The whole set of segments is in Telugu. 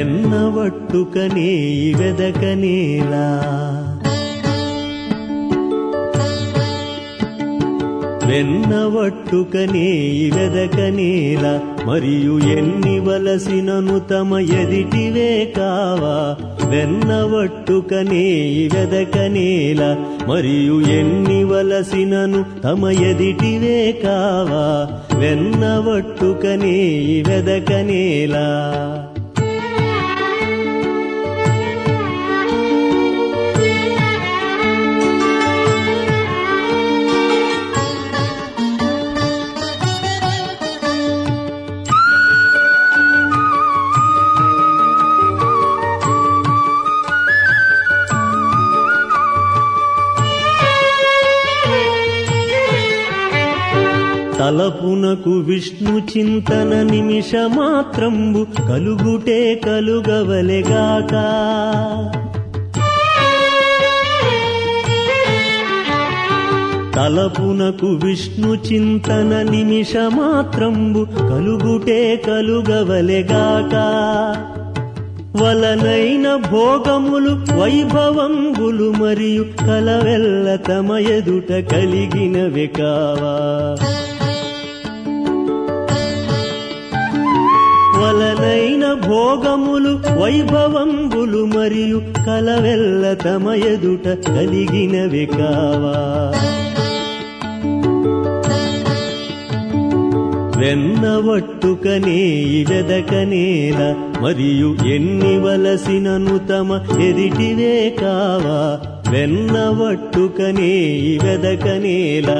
వెన్నవట్టుకనే వెదకనేలా వెన్నవట్టుకనే వెదకనేలా మరియు ఎన్ని వలసినను తమ ఎదిటివే కావా వెన్నవట్టుకనే వెదకనేలా మరియు ఎన్ని వలసినను తమ ఎదిటివే కావా వెన్నవట్టుకనే వెదకనేలా తలపునకు విష్ణు చింతన నిమిష మాత్రంబు కలుగుటే కలుగవలెగాక తలపునకు విష్ణు చింతన నిమిష మాత్రంబు కలుగుటే కలుగవలెగాక వలనైన భోగములు వైభవంబులు మరియు కలవెల్ల తమ ఎదుట కలిగినవి కావా వలనైన భోగములు వైభవంబులు మరియు కలవెల్ల తమ ఎదుట కలిగినవి కావా వెన్నవట్టుకనే వెదకనేల మరియు ఎన్ని వలసినను తమ ఎదిటివే కావా వెన్నవట్టుకనే వెదకనేలా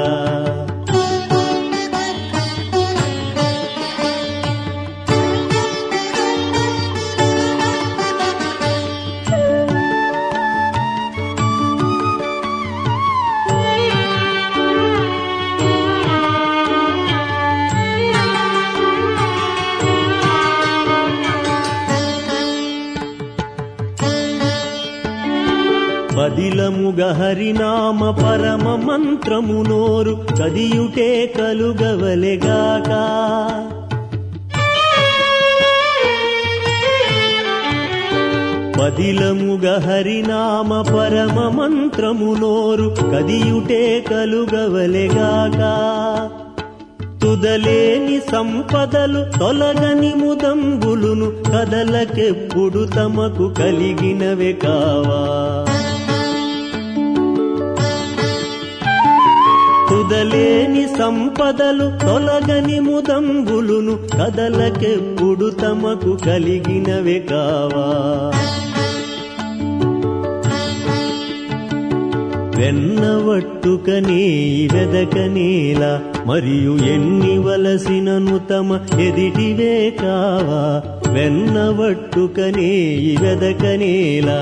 బదిలముగ హరినామ పరమ మంత్రము నోరు కదియుటే కలుగవలెగాక బదిలముగ హరినామ పరమ మంత్రము నోరు కదియుటే కలుగవలెగాక తుదలేని సంపదలు తొలగని ముదంబులును కదలకెప్పుడు తమకు కలిగినవే కావా తుదలేని సంపదలు తొలగని ముదంబులును కదలకెప్పుడు తమకు కలిగినవే కావా వెన్నవట్టుకనే వెదకనేలా మరియు ఎన్ని వలసినను తమ ఎదిటివే కావా వెన్నవట్టుకనే వెదకనేలా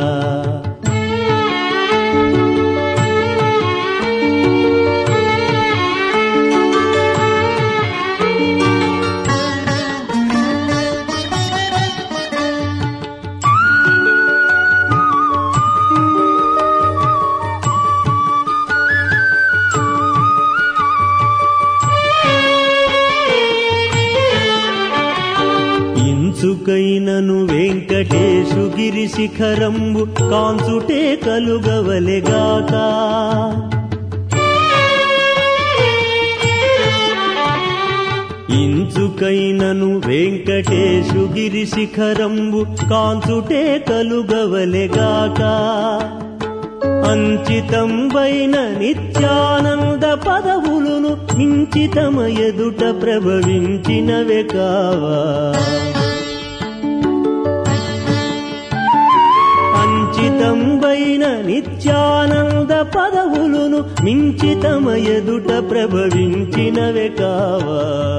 ఇంచుకైనను వెంకటేశు గిరి శిఖరంబు కాంచుటే కలుగవలెగాక ఇంచుకైనను వెంకటేశు గిరి శిఖరంబు కాంచుటే కలుగవలెగాక అంచితంబైన నిత్యానంద పదవులును మించితమ ఎదుట ప్రభవించినవే కావా అంచితంబైన నిత్యానంద పదవులును మించితమ ఎదుట ప్రభవించినవే కావా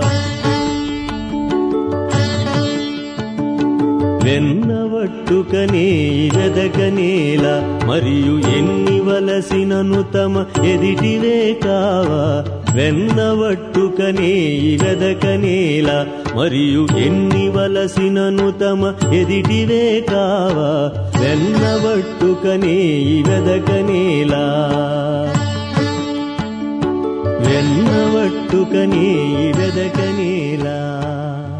వెన్నవట్టుకనే వెదకనేల మరియు ఎన్ని వలసినను తమ ఎదిటివే కావా వెన్నవట్టుకనే వెదకనేల మరియు ఎన్ని వలసినను తమ ఎదిటివే కావా వెన్నవట్టుకనే వెదకనేలా వెన్నవట్టుకనే వెదకనేలా